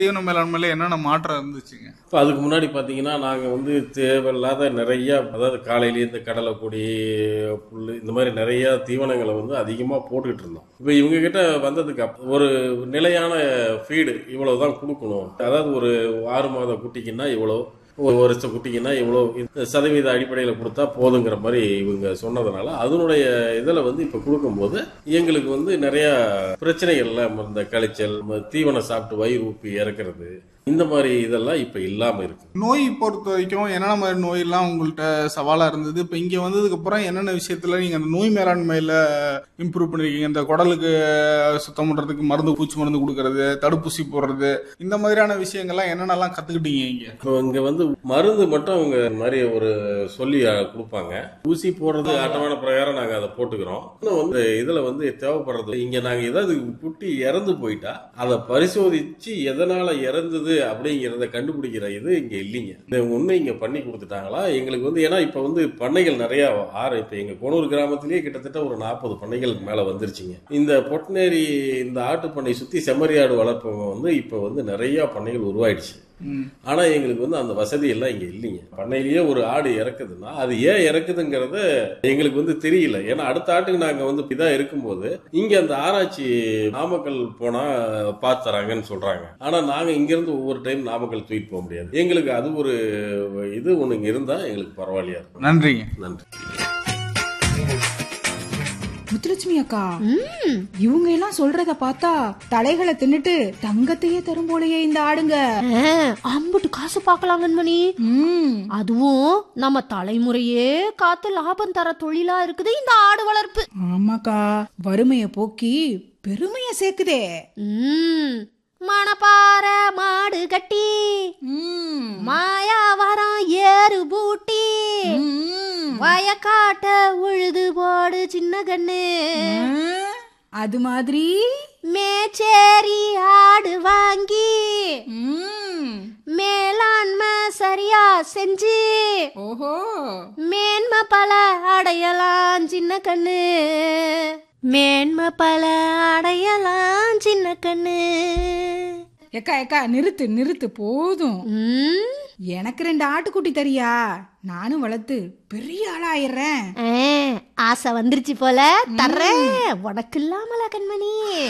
தீவன மேலாண்மையில என்னென்ன மாற்றம் இருந்துச்சுங்க இப்போ அதுக்கு முன்னாடி பார்த்தீங்கன்னா நாங்கள் வந்து தேவையில்லாத நிறைய அதாவது காலையிலேயே இந்த கடலை கொடி புல் இந்த மாதிரி நிறைய தீவனங்களை வந்து அதிகமாக போட்டுக்கிட்டு இருந்தோம் இப்போ இவங்க கிட்ட வந்ததுக்கு அப் ஒரு நிலையான ஃபீடு இவ்வளோ தான் கொடுக்கணும் அதாவது ஒரு ஆறு மாத குட்டிக்குன்னா இவ்வளோ ஒரு வருஷம் குட்டிங்கன்னா இவ்வளோ இந்த சதவீத அடிப்படையில் கொடுத்தா போதுங்கிற மாதிரி இவங்க சொன்னதுனால அதனுடைய இதில் வந்து இப்போ கொடுக்கும்போது எங்களுக்கு வந்து நிறைய பிரச்சனைகள்ல இந்த கழிச்சல் தீவனம் சாப்பிட்டு வயிறு ஊப்பி இறக்குறது இந்த மாதிரி இதெல்லாம் இப்போ இல்லாமல் இருக்கு நோய் பொறுத்த வரைக்கும் என்னென்ன மாதிரி நோயெல்லாம் உங்கள்கிட்ட சவாலா இருந்தது இப்போ இங்க வந்ததுக்கு அப்புறம் என்னென்ன விஷயத்துல நீங்க அந்த நோய் மேலாண்மையில இம்ப்ரூவ் பண்ணிருக்கீங்க இந்த குடலுக்கு சுத்தம் பண்றதுக்கு மருந்து பூச்சி மருந்து கொடுக்கறது தடுப்பூசி போடுறது இந்த மாதிரியான விஷயங்கள்லாம் என்னென்னலாம் கத்துக்கிட்டீங்க இங்க இப்போ இங்கே வந்து மருந்து மட்டும் அவங்க இந்த மாதிரி ஒரு சொல்லி அஹ், கொடுப்பாங்க ஊசி போடுறது அட்டவணை பிரகாரம் நாங்கள் அதை போட்டுக்கிறோம் இன்னும் வந்து இதில் வந்து தேவைப்படுறது இங்கே நாங்கள் ஏதாவது குட்டி இறந்து போயிட்டா அதை பரிசோதிச்சு எதனால இறந்தது அப்படிங்கிறத கண்டுபிடிக்கிற இது இங்கே இல்லைங்க இந்த ஒன்று இங்கே பண்ணி கொடுத்துட்டாங்களா எங்களுக்கு வந்து ஏன்னா இப்போ வந்து பண்ணைகள் நிறையா ஆறு இப்போ எங்கள் கோனூர் கிராமத்திலேயே கிட்டத்தட்ட ஒரு நாற்பது பண்ணைகளுக்கு மேலே வந்துருச்சுங்க இந்த பொட்னேரி இந்த ஆட்டு பண்ணை சுற்றி செம்மறியாடு வளர்ப்பவங்க வந்து இப்போ வந்து நிறையா பண்ணைகள் உருவாயிடுச்சு ம். ஆனா எங்களுக்கு வந்து அந்த வசதி எல்லாம் இங்க இல்லைங்க பண்ணையிலேயே ஒரு ஆடு இறக்குதுன்னா அது ஏன் இறக்குதுங்கிறத எங்களுக்கு வந்து தெரியல ஏன்னா அடுத்த ஆட்டுக்கு நாங்க வந்து இதா இருக்கும்போது இங்க அந்த ஆராய்ச்சி நாமக்கல் போனா பார்த்து தராங்கன்னு சொல்றாங்க ஆனா நாங்க இங்க இருந்து ஒவ்வொரு டைம் நாமக்கல் தூக்கிட்டு போக முடியாது எங்களுக்கு அது ஒரு இது ஒண்ணு இங்க இருந்தா எங்களுக்கு பரவாயில்லையா இருக்கும் நன்றிங்க நன்றி முத்துலட்சுமி அக்கா இவங்க எல்லாம் சொல்றத பார்த்தா தலைகளை தின்னுட்டு தங்கத்தையே தரும் போலயே இந்த ஆடுங்க ஆ, அம்புட்டு காசு பார்க்கலாம் கண்மணி ம் அதுவும் நம்ம தலைமுறையே காத்து லாபம் தர தொழிலா இருக்குது இந்த ஆடு வளர்ப்பு ஆமாக்கா வறுமைய போக்கி பெருமைய சேர்க்குதே ம் மணப்பாற மாடு கட்டி ம் மாயாவரம் ஏறு பூட்டி ம். வயக்காட்ட உழுது போடு சின்ன கண்ணு ஆ, அது மாதிரி மேச்சேரி ஆடு வாங்கி ம் மேலாண்மை சரியா செஞ்சு ஓஹோ மேன்மை பல அடையலாம் சின்ன கண்ணு மேன்மை பல அடையலாம் சின்ன கண்ணு ஏக்கா ஏக்கா நிறுத்து நிறுத்து போதும் ம், எனக்கு ரெண்டு ஆட்டுக்குட்டி தரியா நானும் வளர்த்து பெரிய ஆளாயிடுறேன் ஆ, ஆசை வந்துருச்சு போல தர்றேன் உனக்கு இல்லாமல கண்மணி